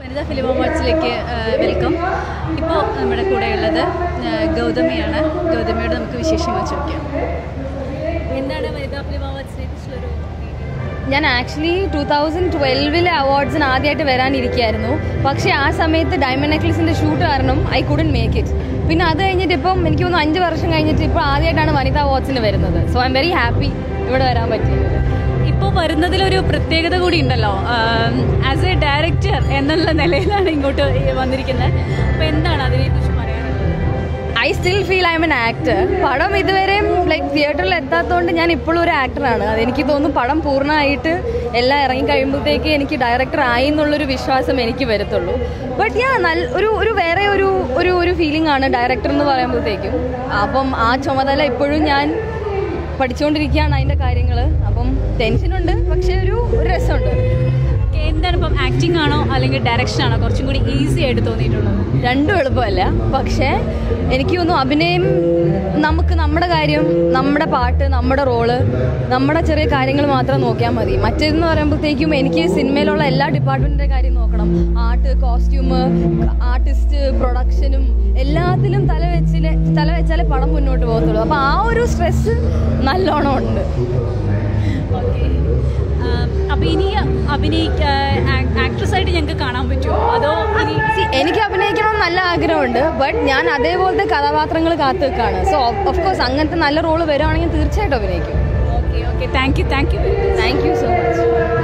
വനിതാ film അവാർഡ്സിലേക്ക് welcome ഇപ്പോൾ നമ്മുടെ കൂടെയുള്ളത് ആ, ഗൗതമിയാണ് ഗൗതമിയോട് നമുക്ക് വിശേഷങ്ങൾ ചോദിക്കാം എന്താണ് വനിതാ ഫിലിം അവാർഡ്സിനെ കുറിച്ചുള്ളൊരു ഞാൻ ആക്ച്വലി ടൂ തൗസൻഡ് ട്വൽവിലെ അവാർഡ്സിന് ആദ്യമായിട്ട് വരാനിരിക്കുകയായിരുന്നു പക്ഷേ ആ സമയത്ത് ഡയമണ്ട് നെക്ലസിൻ്റെ ഷൂട്ട് കാരണം ഐ കുഡൻ മേക്ക് ഇറ്റ് പിന്നെ അത് കഴിഞ്ഞിട്ട് ഇപ്പം എനിക്ക് തോന്നുന്നു അഞ്ച് വർഷം കഴിഞ്ഞിട്ട് ഇപ്പോൾ ആദ്യമായിട്ടാണ് വനിതാ അവാർഡ്സിന് വരുന്നത് so I'm very happy ഇവിടെ വരാൻ പറ്റിയത് ഇപ്പോൾ വരുന്നതിലൊരു പ്രത്യേകത കൂടി ഉണ്ടല്ലോ ആസ് എ ഡയറക്ടർ എന്നുള്ള നിലയിലാണ് ഇങ്ങോട്ട് വന്നിരിക്കുന്നത് അപ്പോൾ എന്താണ് അതിനെക്കുറിച്ച് പറയാനുള്ളത് I still feel I'm an actor പടം ഇതുവരെയും ലൈക്ക് തിയേറ്ററിൽ എത്താത്തതുകൊണ്ട് ഞാൻ ഇപ്പോഴും ഒരു ആക്ടറാണ് അതെനിക്ക് തോന്നുന്നു പടം പൂർണ്ണമായിട്ട് എല്ലാം ഇറങ്ങി കഴിയുമ്പോഴത്തേക്ക് എനിക്ക് ഡയറക്ടർ ആയി എന്നുള്ളൊരു വിശ്വാസം എനിക്ക് വരത്തുള്ളൂ ബട്ട് ഞാൻ നല്ല ഒരു ഒരു വേറെ ഒരു ഒരു ഒരു ഫീലിംഗ് ആണ് ഡയറക്ടർ എന്ന് പറയുമ്പോഴത്തേക്കും അപ്പം ആ ചുമതല ഇപ്പോഴും ഞാൻ പഠിച്ചുകൊണ്ടിരിക്കുകയാണ് അതിൻ്റെ കാര്യങ്ങൾ അപ്പം ടെൻഷനുണ്ട് പക്ഷേ ഒരു ഒരു രസമുണ്ട് Okay, എന്താണ് ഇപ്പം ആക്ടിംഗ് ആണോ അല്ലെങ്കിൽ ഡയറക്ഷൻ ആണോ കുറച്ചും കൂടി ഈസി ആയിട്ട് തോന്നിയിട്ടുള്ളത് രണ്ടും എളുപ്പമല്ല പക്ഷേ എനിക്ക് തോന്നുന്നു അഭിനയം നമുക്ക് നമ്മുടെ കാര്യം നമ്മുടെ പാട്ട് നമ്മുടെ റോള് നമ്മുടെ ചെറിയ കാര്യങ്ങൾ മാത്രം നോക്കിയാൽ മതി മറ്റേതെന്ന് പറയുമ്പോഴത്തേക്കും എനിക്ക് സിനിമയിലുള്ള എല്ലാ ഡിപ്പാർട്ട്മെൻറ്റിൻ്റെ കാര്യം നോക്കണം ആർട്ട് കോസ്റ്റ്യൂം ആർട്ടിസ്റ്റ് പ്രൊഡക്ഷനും എല്ലാത്തിലും തല വെച്ചിലെ തല വെച്ചാലേ പടം മുന്നോട്ട് പോകത്തുള്ളൂ അപ്പോൾ ആ ഒരു സ്ട്രെസ് നല്ലോണം ഉണ്ട് ഓക്കെ അപ്പോൾ ഇനി അഭിനയിക്ക ആക്ട്രസ് ആയിട്ട് ഞങ്ങൾക്ക് കാണാൻ പറ്റുമോ അതോ ഇനി See, എനിക്ക് അഭിനയിക്കണം എന്ന് നല്ല ആഗ്രഹമുണ്ട് ബട്ട് ഞാൻ അതേപോലത്തെ കഥാപാത്രങ്ങൾ കാത്തു നിൽക്കുകയാണ് സോ ഓഫ് കോഴ്സ് അങ്ങനത്തെ നല്ല റോള് വരുവാണെങ്കിൽ തീർച്ചയായിട്ടും അഭിനയിക്കും okay okay thank you thank you thank you so much